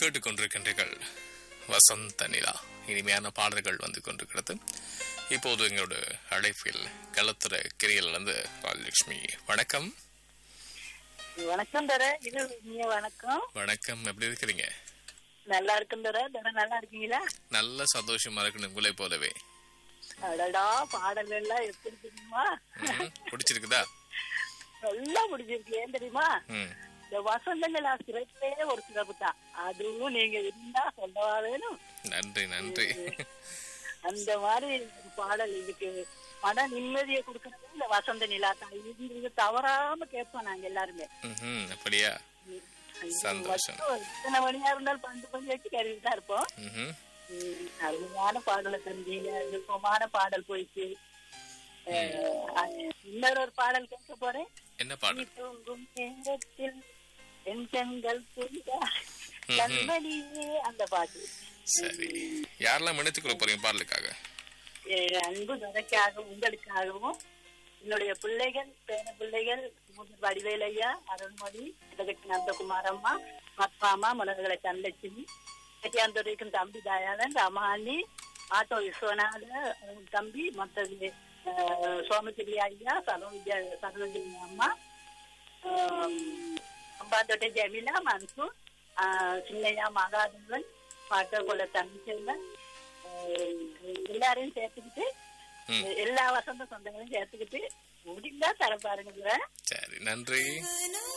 கேட்டுக்கொண்டிருக்கின்றீர்கள் வசந்த நிலா இனிமையான பாடல்கள் வந்து கொண்டிருக்கிறது இப்போது எங்களோட அழைப்பில் களத்திர கிரியிலிருந்து ராஜலட்சுமி வணக்கம் வணக்கம் தர இது நீங்க வணக்கம் வணக்கம் எப்படி இருக்கிறீங்க நல்லா இருக்கும் தர தர நல்லா இருக்கீங்களா நல்ல சந்தோஷமா இருக்கணும் உங்களை போலவே அடடா பாடல் எல்லாம் எப்படி தெரியுமா ம், பிடிச்சிருக்குதா நல்லா பிடிச்சிருக்கு ஏன் தெரியுமா ம் இந்த வசந்தங்கள் சிறப்பிலே ஒரு சிறப்பு தான் அதுவும் நீங்க இருந்தா சொல்லவா வேணும் நன்றி நன்றி அந்த மாதிரி ஒரு பாடல் இதுக்கு மன நிம்மதியை கொடுக்கறது இந்த வசந்த நிலா தான் இது இது தவறாம கேட்போம் நாங்க எல்லாருமே ம்ஹும், அப்படியா இது சந்தோஷம். மட்டும் எத்தனை மணியா இருந்தாலும் பண்டு பண்ணி வச்சு கேட்டுட்டு தான் இருப்போம் ம்ஹும். ம், அருமையான பாடலை தந்தீங்க விருப்பமான பாடல் போயிட்டு அஹ், இன்னொரு ஒரு பாடல் கேட்க போறேன் என்ன நீ பாடல் தூங்கும் நேரத்தில் என் கண்கள் தூங்க கண்மணியே அந்த பாட்டு சரி யாரெல்லாம் இணைத்துக் கொள்ள போறீங்க பாடலுக்காக என் அன்பு துணைக்காகவும் உங்களுக்காகவும் என்னுடைய பிள்ளைகள் பேர பிள்ளைகள் முதல் வடிவேலையா அருண்மொழி இதற்கு நந்தகுமார் அம்மா அப்பா அம்மா மலர்களை தங்கச்சி செட்டியாந்துரைக்கும் தம்பி தயாளன் ரமானி ஆட்டோ விஸ்வநாத அவன் தம்பி மற்றது சோமகிரி ஐயா சரோஜ சரோஜினி அம்மா அம்பாந்தோட்டை ஜெமிலா மன்சூர் ஆஹ் சின்னையா மகாதேவன் பாட்டோக்குள்ள தம்பிச்செல்வன் எல்லாரையும் சேர்த்துக்கிட்டு ம். எல்லா வசந்த சொந்தங்களையும் சேர்த்துக்கிட்டு முடிந்தா தர பாருங்க சரி நன்றி